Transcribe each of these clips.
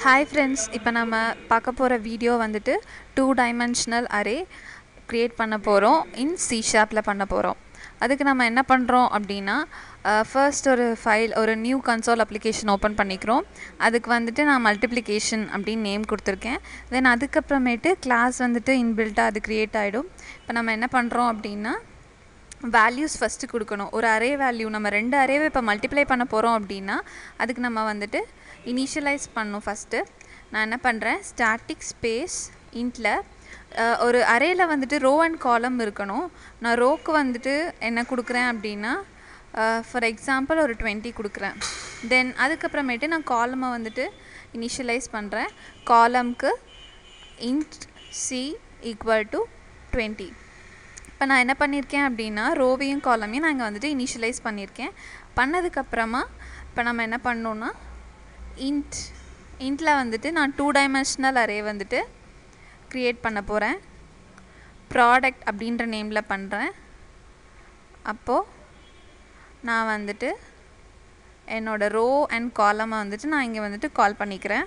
hi friends இப்போ நம்ம பார்க்க போகிற வீடியோ வந்துட்டு டூ டைமென்ஷனல் அரே க்ரியேட் பண்ண போகிறோம் இன் சி ஷாப்பில் பண்ண போகிறோம் அதுக்கு நம்ம என்ன பண்ணுறோம் அப்படின்னா ஃபர்ஸ்ட் ஒரு ஃபைல் ஒரு நியூ கன்சோல் அப்ளிகேஷன் ஓப்பன் பண்ணிக்கிறோம் அதுக்கு வந்துட்டு நான் மல்டிப்ளிகேஷன் அப்படின்னு நேம் கொடுத்துருக்கேன் தென் அதுக்கப்புறமேட்டு கிளாஸ் வந்துட்டு இன்பில்ட்டாக அது க்ரியேட் ஆகிடும் இப்போ நம்ம என்ன பண்ணுறோம் அப்படின்னா வேல்யூஸ் ஃபஸ்ட்டு கொடுக்கணும் ஒரு அரே வேல்யூ நம்ம ரெண்டு அரேவை இப்போ மல்டிப்ளை பண்ண போகிறோம் அப்படின்னா அதுக்கு நம்ம வந்துட்டு இனிஷியலைஸ் பண்ணணும் ஃபஸ்ட்டு நான் என்ன பண்ணுறேன் ஸ்டாட்டிக் ஸ்பேஸ் இன்ட்டில் ஒரு அரேயில் வந்துட்டு ரோ அண்ட் காலம் இருக்கணும் நான் ரோக்கு வந்துட்டு என்ன கொடுக்குறேன் அப்படின்னா ஃபார் எக்ஸாம்பிள் ஒரு டுவெண்ட்டி கொடுக்குறேன் தென் அதுக்கப்புறமேட்டு நான் காலமை வந்துட்டு இனிஷியலைஸ் பண்ணுறேன் காலம்க்கு int c equal to twenty இப்போ நான் என்ன பண்ணியிருக்கேன் அப்படின்னா ரோவையும் காலமையும் நான் இங்கே வந்துட்டு இனிஷியலைஸ் பண்ணியிருக்கேன் பண்ணதுக்கப்புறமா இப்போ நம்ம என்ன பண்ணோன்னா இன்ட் இன்ட்டில் வந்துட்டு நான் டூ டைமென்ஷனல் அரே வந்துட்டு க்ரியேட் பண்ண போகிறேன் ப்ராடக்ட் அப்படின்ற நேமில் பண்ணுறேன் அப்போது நான் வந்துட்டு என்னோடய ரோ அண்ட் காலமை வந்துட்டு நான் இங்கே வந்துட்டு கால் பண்ணிக்கிறேன்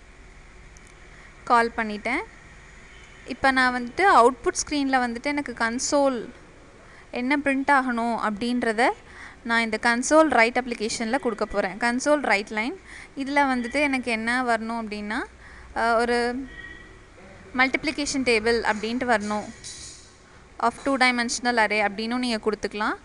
கால் பண்ணிட்டேன் இப்போ நான் வந்துட்டு அவுட்புட் ஸ்க்ரீனில் வந்துட்டு எனக்கு கன்சோல் என்ன பிரிண்ட் ஆகணும் அப்படின்றத நான் இந்த கன்சோல் ரைட் அப்ளிகேஷனில் கொடுக்க போகிறேன் கன்சோல் ரைட் லைன் இதில் வந்துட்டு எனக்கு என்ன வரணும் அப்படின்னா ஒரு மல்டிப்ளிகேஷன் டேபிள் அப்படின்ட்டு வரணும் ஆஃப் டூ டைமென்ஷனல் அரே அப்படின்னும் நீங்கள் கொடுத்துக்கலாம்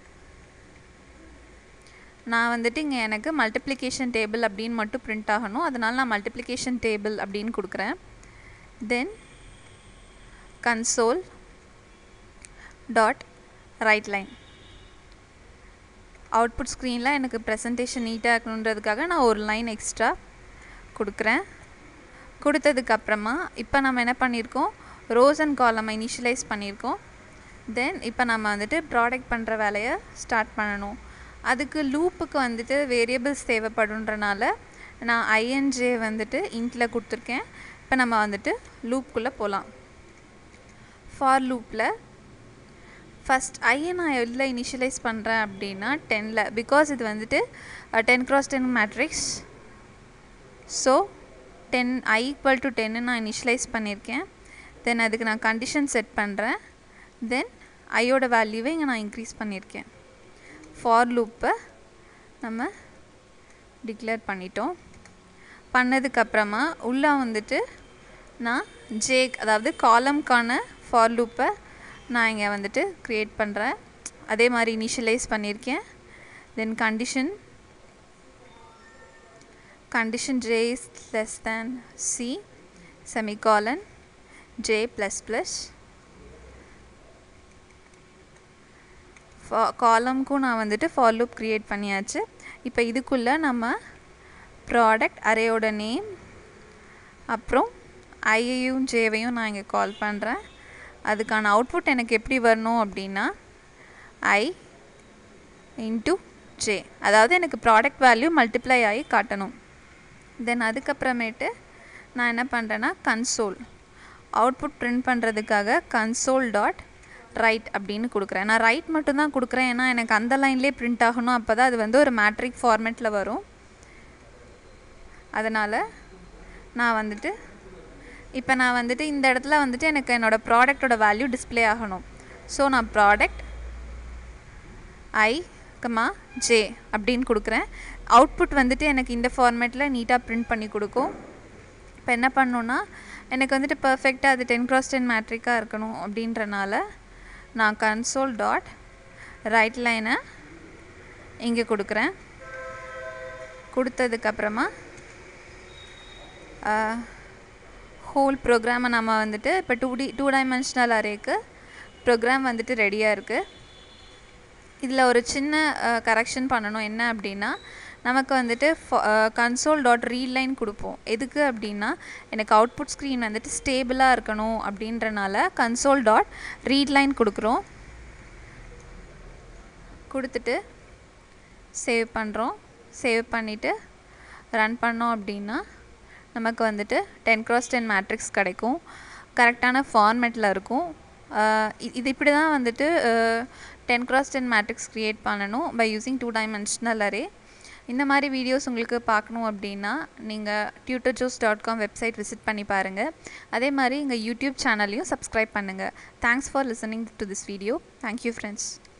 நான் வந்துட்டு இங்கே எனக்கு மல்டிப்ளிகேஷன் டேபிள் அப்படின்னு மட்டும் பிரிண்ட் ஆகணும் அதனால் நான் மல்டிப்ளிகேஷன் டேபிள் அப்படின்னு கொடுக்குறேன் then console dot right line output ஸ்க்ரீனில் எனக்கு ப்ரெசன்டேஷன் நீட்டாக இருக்கணுன்றதுக்காக நான் ஒரு லைன் எக்ஸ்ட்ரா கொடுக்குறேன் கொடுத்ததுக்கப்புறமா இப்போ நம்ம என்ன பண்ணியிருக்கோம் ரோஸ் அண்ட் காலம் இனிஷியலைஸ் பண்ணியிருக்கோம் தென் இப்போ நம்ம வந்துட்டு ப்ராடக்ட் பண்ணுற வேலையை ஸ்டார்ட் பண்ணணும் அதுக்கு லூப்புக்கு வந்துட்டு வேரியபிள்ஸ் தேவைப்படுன்றனால நான் ஐஎன்ஜே வந்துட்டு இன்ட்டில் கொடுத்துருக்கேன் இப்போ நம்ம வந்துட்டு லூப்புக்குள்ளே போகலாம் ஃபார் லூப்பில் ஃபஸ்ட் ஐயை நான் எதில் இனிஷியலைஸ் பண்ணுறேன் அப்படின்னா டெனில் பிகாஸ் இது வந்துட்டு ten cross ten matrix so ten i equal to டென்னு நான் இனிஷியலைஸ் பண்ணியிருக்கேன் தென் அதுக்கு நான் கண்டிஷன் செட் பண்ணுறேன் தென் ஐயோட வேல்யூவை இங்கே நான் இன்க்ரீஸ் பண்ணியிருக்கேன் ஃபார் லூப்பை நம்ம டிக்ளேர் பண்ணிட்டோம் பண்ணதுக்கப்புறமா உள்ளே வந்துட்டு நான் ஜேக் அதாவது காலம்க்கான ஃபார் லூப்பை நான் இங்கே வந்துட்டு க்ரியேட் பண்ணுறேன் அதே மாதிரி இனிஷியலைஸ் பண்ணியிருக்கேன் then condition condition j is less than c semicolon j plus plus காலம்க்கும் நான் வந்துட்டு ஃபார் லூப் க்ரியேட் பண்ணியாச்சு இப்போ இதுக்குள்ளே நம்ம ப்ராடக்ட் அரேயோட நேம் அப்புறம் ஐயையும் ஜேவையும் நான் இங்கே கால் பண்ணுறேன் அதுக்கான அவுட்புட் எனக்கு எப்படி வரணும் அப்படின்னா ஐ இன்ட்டு ஜே அதாவது எனக்கு ப்ராடக்ட் வேல்யூ மல்டிப்ளை ஆகி காட்டணும் தென் அதுக்கப்புறமேட்டு நான் என்ன பண்ணுறேன்னா கன்சோல் அவுட்புட் ப்ரிண்ட் பண்ணுறதுக்காக கன்சோல் டாட் ரைட் அப்படின்னு கொடுக்குறேன் நான் ரைட் மட்டும்தான் கொடுக்குறேன் ஏன்னா எனக்கு அந்த லைன்லேயே ப்ரிண்ட் ஆகணும் அப்போ தான் அது வந்து ஒரு மேட்ரிக் ஃபார்மேட்டில் வரும் அதனால் நான் வந்துட்டு இப்போ நான் வந்துட்டு இந்த இடத்துல வந்துட்டு எனக்கு என்னோடய ப்ராடக்டோட வேல்யூ டிஸ்பிளே ஆகணும் ஸோ நான் ப்ராடக்ட் ஐ கமா ஜே அப்படின்னு கொடுக்குறேன் அவுட்புட் வந்துட்டு எனக்கு இந்த ஃபார்மேட்டில் நீட்டாக ப்ரிண்ட் பண்ணி கொடுக்கும் இப்போ என்ன பண்ணணுன்னா எனக்கு வந்துட்டு பர்ஃபெக்டாக அது டென் க்ராஸ் டென் மேட்ரிக்காக இருக்கணும் அப்படின்றனால நான் கன்சோல் டாட் ரைட் லைனை இங்கே கொடுக்குறேன் கொடுத்ததுக்கப்புறமா ஹோல் ப்ரோக்ராமை நம்ம வந்துட்டு இப்போ டூ டி டூ டைமென்ஷனல் அரேக்கு ப்ரோக்ராம் வந்துட்டு ரெடியாக இருக்குது இதில் ஒரு சின்ன கரெக்ஷன் பண்ணணும் என்ன அப்படின்னா நமக்கு வந்துட்டு கன்சோல் டாட் ரீட் லைன் கொடுப்போம் எதுக்கு அப்படின்னா எனக்கு அவுட்புட் ஸ்க்ரீன் வந்துட்டு ஸ்டேபிளாக இருக்கணும் அப்படின்றனால கன்சோல் டாட் ரீட் லைன் கொடுக்குறோம் கொடுத்துட்டு சேவ் பண்ணுறோம் சேவ் பண்ணிவிட்டு ரன் பண்ணோம் அப்படின்னா நமக்கு வந்துட்டு டென் க்ராஸ் டென் மேட்ரிக்ஸ் கிடைக்கும் கரெக்டான ஃபார்மேட்டில் இருக்கும் இது இப்படி தான் வந்துட்டு ten cross ten matrix create பண்ணணும் by using two dimensional array இந்த மாதிரி வீடியோஸ் உங்களுக்கு பார்க்கணும் அப்படின்னா நீங்கள் tutor Joe's dot com website visit பண்ணி பாருங்கள் அதே மாதிரி எங்கள் யூடியூப் சேனலையும் சப்ஸ்கிரைப் பண்ணுங்கள் thanks for listening to this video thank you friends